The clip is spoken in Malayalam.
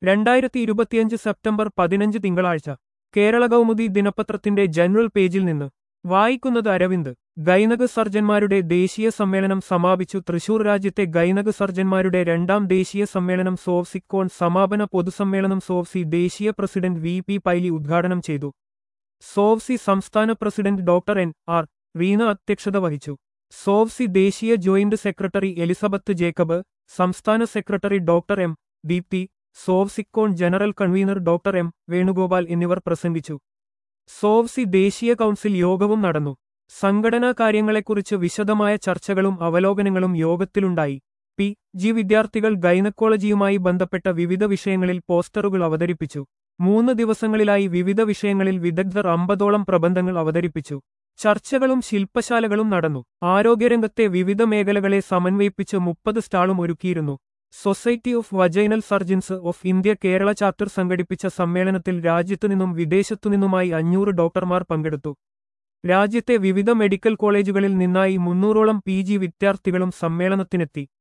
രണ്ടായിരത്തി ഇരുപത്തിയഞ്ച് സെപ്റ്റംബർ പതിനഞ്ച് തിങ്കളാഴ്ച കേരള കൗമുദി ദിനപത്രത്തിന്റെ ജനറൽ പേജിൽ നിന്ന് വായിക്കുന്നത് അരവിന്ദ് ഗൈനക സർജന്മാരുടെ ദേശീയ സമ്മേളനം സമാപിച്ചു തൃശൂർ രാജ്യത്തെ ഗൈനക സർജന്മാരുടെ രണ്ടാം ദേശീയ സമ്മേളനം സോവ്സിക്കോൺ സമാപന പൊതുസമ്മേളനം സോവ്സി ദേശീയ പ്രസിഡന്റ് വി പി പൈലി ഉദ്ഘാടനം ചെയ്തു സോവ്സി സംസ്ഥാന പ്രസിഡന്റ് ഡോക്ടർ എൻ ആർ റീന അധ്യക്ഷത വഹിച്ചു സോവ്സി ദേശീയ ജോയിന്റ് സെക്രട്ടറി എലിസബത്ത് ജേക്കബ് സംസ്ഥാന secretary doctor M Deepthi SOVSICON general convener doctor M Venugopal എന്നിവർ പ്രസംഗിച്ചു സോവ്സി ദേശീയ കൗൺസിൽ യോഗവും നടന്നു സംഘടനാ കാര്യങ്ങളെക്കുറിച്ച് വിശദമായ ചർച്ചകളും അവലോകനങ്ങളും യോഗത്തിലുണ്ടായി പി ജി വിദ്യാർത്ഥികൾ ഗൈനക്കോളജിയുമായി ബന്ധപ്പെട്ട വിവിധ വിഷയങ്ങളിൽ പോസ്റ്ററുകൾ അവതരിപ്പിച്ചു മൂന്ന് ദിവസങ്ങളിലായി വിവിധ വിഷയങ്ങളിൽ വിദഗ്ധർ അമ്പതോളം പ്രബന്ധങ്ങൾ അവതരിപ്പിച്ചു ചർച്ചകളും ശില്പശാലകളും നടന്നു ആരോഗ്യരംഗത്തെ വിവിധ മേഖലകളെ സമന്വയിപ്പിച്ച് മുപ്പത് സ്റ്റാളും ഒരുക്കിയിരുന്നു society of vaginal surgeons of India Kerala chapter സംഘടിപ്പിച്ച സമ്മേളനത്തിൽ രാജ്യത്തുനിന്നും വിദേശത്തുനിന്നുമായി അഞ്ഞൂറ് ഡോക്ടർമാർ പങ്കെടുത്തു രാജ്യത്തെ വിവിധ മെഡിക്കൽ കോളേജുകളിൽ നിന്നായി മുന്നൂറോളം പി ജി വിദ്യാർത്ഥികളും സമ്മേളനത്തിനെത്തി